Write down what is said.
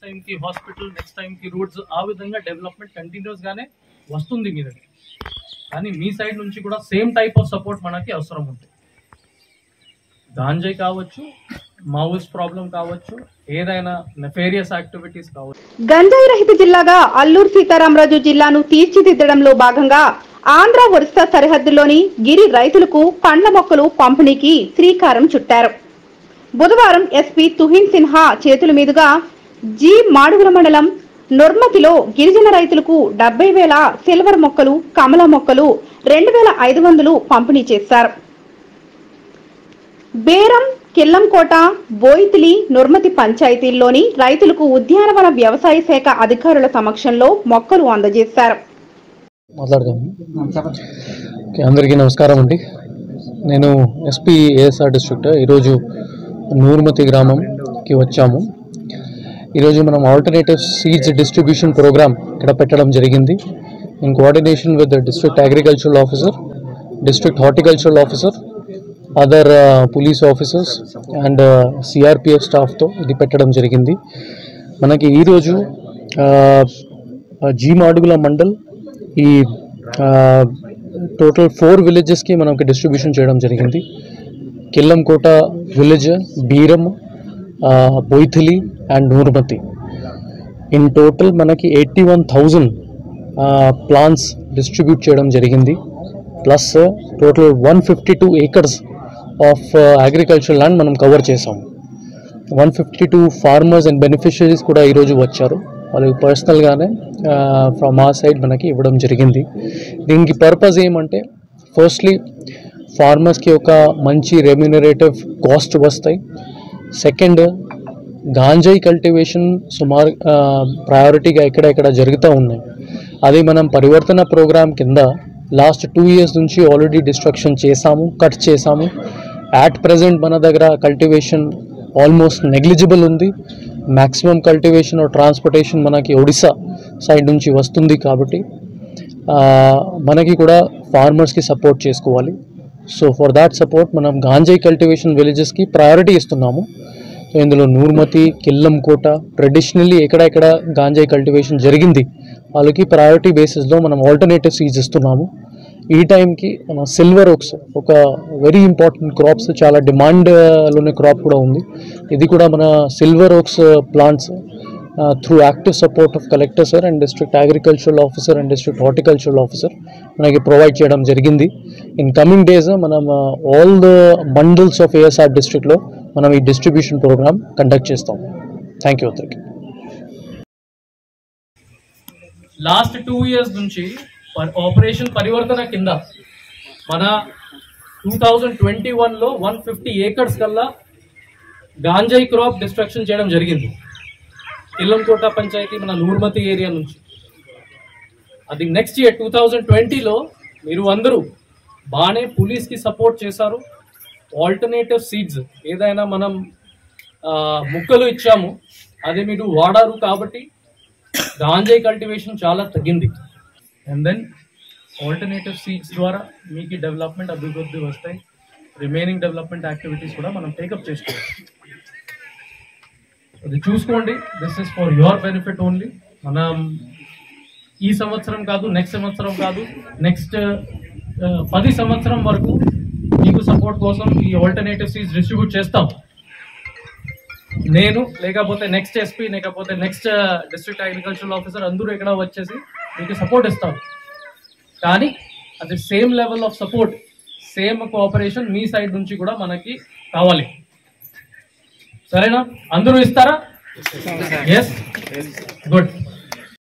time కి hospital next time కి roads ఆ విధంగా డెవలప్మెంట్ కంటిన్యూస్ గానే వస్తుంది మీ దగ్గర కానీ మీ సైడ్ నుంచి కూడా సేమ్ టైప్ ఆఫ్ సపోర్ట్ మనకి అవసరం ఉంటుంది గాంజాయి కావచ్చు మావోయిస్ట్ ప్రాబ్లం కావచ్చు ఏదైనా నెఫేరియస్ యాక్టివిటీస్ కావచ్చు గంజాయి రహిత జిల్లాగా అల్లూరు సీతారామరాజు జిల్లాను తీర్చిదిద్దడంలో భాగంగా ఆంధ్ర ఒరిస్సా సరిహద్దులోని గిరి రైతులకు పండ్ల మొక్కలు పంపిణీకి శ్రీకారం చుట్టారు బుధవారం ఎస్పీ తుహిన్ సిన్హా చేతుల మీదుగా జి మాడుగుల మండలం నొర్మతిలో గిరిజన రైతులకు డెబ్బై వేల సిల్వర్ మొక్కలు కమల మొక్కలు రెండు వేల ఐదు వందలు పంపిణీ చేశారు బేరం కిల్లంకోట బోయితిలి నుర్మతి పంచాయతీల్లోని రైతులకు ఉద్యానవన వ్యవసాయ శాఖ అధికారుల సమక్షంలో మొక్కలు అందజేశారు మాట్లాడదాము ఓకే, అందరికీ నమస్కారం అండి నేను ఎస్పీ ఏఎస్ఆర్ డిస్ట్రిక్ట్ ఈరోజు నూర్మతి గ్రామంకి వచ్చాము ఈరోజు మనం ఆల్టర్నేటివ్ సీడ్స్ డిస్ట్రిబ్యూషన్ ప్రోగ్రామ్ ఇక్కడ పెట్టడం జరిగింది in coordination with the district agricultural officer district horticultural officer other police officers and CRPF స్టాఫ్తో ఇది పెట్టడం జరిగింది మనకి ఈరోజు జీ మాడుగుల మండల్ ఈ టోటల్ ఫోర్ విలేజెస్కి మనకి డిస్ట్రిబ్యూషన్ చేయడం జరిగింది Killamkota village Beeram Boithili and Nurmathi in total మనకి eighty one thousand plants distribute చేయడం జరిగింది plus total one fifty two acres of agriculture land మనం కవర్ చేసాం one fifty two farmers and beneficiaries కూడా ఈరోజు వచ్చారు వాళ్ళకి పర్సనల్గానే ఫ్రమ్ ఆ సైడ్ మనకి ఇవ్వడం జరిగింది దీనికి పర్పస్ ఏమంటే ఫస్ట్లీ ఫార్మర్స్కి ఒక మంచి రెమ్యూనరేటివ్ కాస్ట్ వస్తాయి సెకండ్ గాంజాయి కల్టివేషన్ సుమారు ప్రయారిటీగా ఎక్కడ ఎక్కడ జరుగుతూ ఉన్నాయి అది మనం పరివర్తన ప్రోగ్రామ్ కింద లాస్ట్ టూ ఇయర్స్ నుంచి ఆల్రెడీ డిస్ట్రక్షన్ చేసాము కట్ చేసాము యాట్ ప్రజెంట్ మన దగ్గర కల్టివేషన్ ఆల్మోస్ట్ నెగ్లిజిబుల్ ఉంది మ్యాక్సిమం కల్టివేషన్ ఆర్ ట్రాన్స్పోర్టేషన్ మనకి ఒడిశా సైడ్ నుంచి వస్తుంది కాబట్టి ఆ, మనకి కూడా ఫార్మర్స్కి సపోర్ట్ చేసుకోవాలి సో ఫర్ దాట్ సపోర్ట్ మనం గాంజాయి కల్టివేషన్ విలేజెస్కి ప్రయారిటీ ఇస్తున్నాము సో ఇందులో నూర్మతి కిల్లంకోట ట్రెడిషనల్లీ ఎక్కడెక్కడ గాంజాయి కల్టివేషన్ జరిగింది వాళ్ళకి ప్రయారిటీ బేసిస్లో మనం ఆల్టర్నేటివ్ సీడ్స్ ఇస్తున్నాము ఈ టైంకి మన సిల్వర్ ఓక్స్ ఒక వెరీ ఇంపార్టెంట్ క్రాప్స్ చాలా డిమాండ్లోనే క్రాప్ కూడా ఉంది ఇది కూడా మన silver oaks plants through active support of collector sir and district agricultural officer and district horticultural officer మనకి ప్రొవైడ్ చేయడం జరిగింది ఇన్ కమింగ్ డేస్ మనం all the bundles of ASR డిస్ట్రిక్ట్లో మనం ఈ డిస్ట్రిబ్యూషన్ ప్రోగ్రామ్ కండక్ట్ చేస్తాం థ్యాంక్ యూ అందరికి last two years నుంచి పర్- ఆపరేషన్ పరివర్తన కింద మన టూ థౌజండ్ ట్వంటీ వన్లో వన్ ఫిఫ్టీ ఏకర్స్ కల్లా గాంజాయి క్రాప్ డిస్ట్రక్షన్ చేయడం జరిగింది ఇల్లంకోట పంచాయతీ మన నూర్మతి ఏరియా నుంచి అది నెక్స్ట్ ఇయర్ టూ థౌజండ్ ట్వంటీలో మీరు అందరూ బాగానే పోలీస్కి సపోర్ట్ చేశారు ఆల్టర్నేటివ్ సీడ్స్ ఏదైనా మనం ఆ, ముక్కలు ఇచ్చాము అది మీరు వాడారు కాబట్టి గాంజాయి కల్టివేషన్ చాలా తగ్గింది అండ్ దెన్ ఆల్టర్నేటివ్ సీడ్స్ ద్వారా మీకు డెవలప్మెంట్ అభివృద్ధి వస్తాయి రిమైనింగ్ డెవలప్మెంట్ యాక్టివిటీస్ కూడా మనం టేకప్ చేసుకోవచ్చు అది చూసుకోండి this is for your benefit only మనం ఈ సంవత్సరం కాదు నెక్స్ట్ సంవత్సరం కాదు నెక్స్ట్ పది సంవత్సరం వరకు మీకు సపోర్ట్ కోసం ఈ ఆల్టర్నేటివ్ సీడ్స్ డిస్ట్రిబ్యూట్ చేస్తాం నేను లేకపోతే నెక్స్ట్ ఎస్పీ లేకపోతే నెక్స్ట్ డిస్ట్రిక్ట్ అగ్రికల్చరల్ ఆఫీసర్ అందరూ ఇక్కడ వచ్చేసి మీకు సపోర్ట్ ఇస్తారు కానీ అది same level of support same cooperation మీ సైడ్ నుంచి కూడా మనకి కావాలి సరేనా అందరూ ఇస్తారా ఎస్ గుడ్